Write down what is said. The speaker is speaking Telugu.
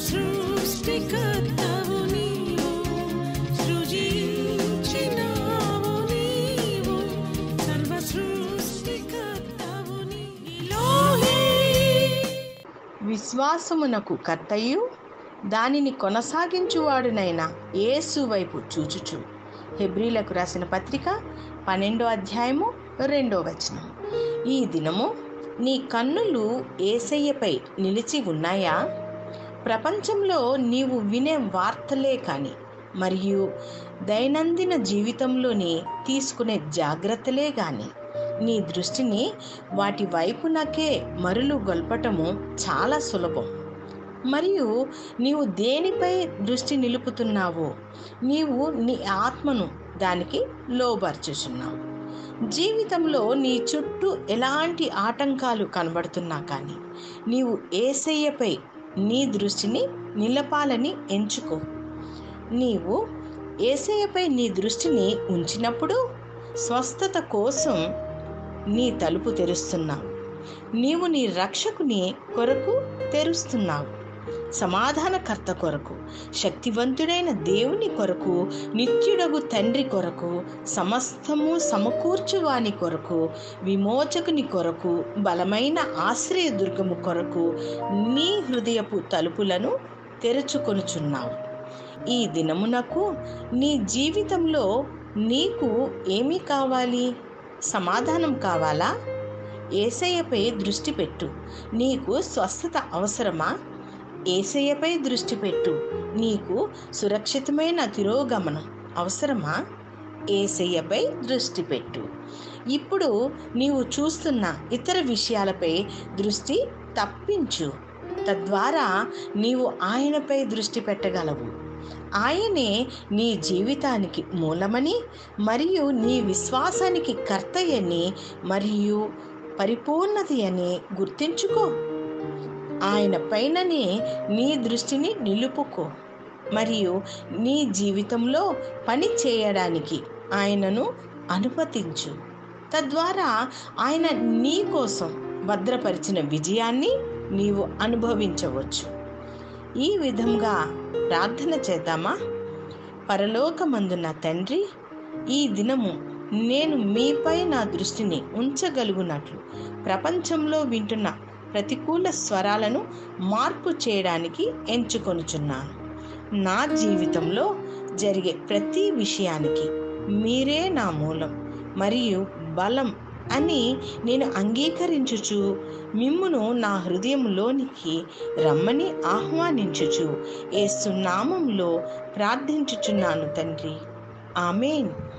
సృష్టికర్తవు నీవు సృజించినావు నీవు సర్వ సృష్టికర్తవు నీలోహే విశ్వాసమునకు కర్తయు దానిని కొనసాగించువాడునైన యేసు వైపు చూచుచు హెబ్రీలకు రాసిన పత్రిక పన్నెండో అధ్యాయము రెండో వచనం ఈ దినము నీ కన్నులు ఏసయ్యపై నిలిచి ఉన్నాయా ప్రపంచంలో నీవు వినే వార్తలే కానీ మరియు దైనందిన జీవితంలోని తీసుకునే జాగ్రత్తలే కానీ నీ దృష్టిని వాటి వైపునకే మరులు గొల్పటము చాలా సులభం మరియు నీవు దేనిపై దృష్టి నిలుపుతున్నావో నీవు నీ ఆత్మను దానికి లోబర్చుచున్నావు జీవితంలో నీ చుట్టూ ఎలాంటి ఆటంకాలు కనబడుతున్నా కానీ నీవు ఏసయ్యపై నీ దృష్టిని నిలపాలని ఎంచుకో నీవు ఏసయ్యపై నీ దృష్టిని ఉంచినప్పుడు స్వస్థత కోసం నీ తలుపు తెరుస్తున్నావు నీవు నీ రక్షకుని కొరకు తెరుస్తున్నావు సమాధానకర్త కొరకు శక్తివంతుడైన దేవుని కొరకు నిత్యుడగు తండ్రి కొరకు సమస్తము సమకూర్చువాని కొరకు విమోచకుని కొరకు బలమైన ఆశ్రయదుర్గము కొరకు నీ హృదయపు తలుపులను తెరుచుకొనుచున్నావు ఈ దినమునకు నీ జీవితంలో నీకు ఏమి కావాలి సమాధానం కావాలా ఏసయ్యపై దృష్టి పెట్టు నీకు స్వస్థత అవసరమా ఏసయ్యపై దృష్టి పెట్టు నీకు సురక్షితమైన తిరోగమనం అవసరమా ఏసయ్యపై దృష్టి పెట్టు ఇప్పుడు నీవు చూస్తున్న ఇతర విషయాలపై దృష్టి తప్పించు తద్వారా నీవు ఆయనపై దృష్టి పెట్టగలవు ఆయనే నీ జీవితానికి మూలమని మరియు నీ విశ్వాసానికి కర్తయని మరియు పరిపూర్ణత అని గుర్తించుకో ఆయన పైననే నీ దృష్టిని నిలుపుకో మరియు నీ జీవితంలో పని చేయడానికి ఆయనను అనుమతించు తద్వారా ఆయన నీ కోసం భద్రపరిచిన విజయాన్ని నీవు అనుభవించవచ్చు ఈ విధంగా ప్రార్థన చేద్దామా పరలోకమందున్న తండ్రి ఈ దినము నేను మీపై నా దృష్టిని ఉంచగలుగునట్లు ప్రపంచంలో వింటున్న ప్రతికూల స్వరాలను మార్పు చేయడానికి ఎంచుకొనుచున్నాను నా జీవితంలో జరిగే ప్రతి విషయానికి మీరే నా మూలం మరియు బలం అని నేను అంగీకరించుచు మిమ్మును నా హృదయంలోనికి రమ్మని ఆహ్వానించుచు ఏసునామంలో ప్రార్థించుచున్నాను తండ్రి ఆమెన్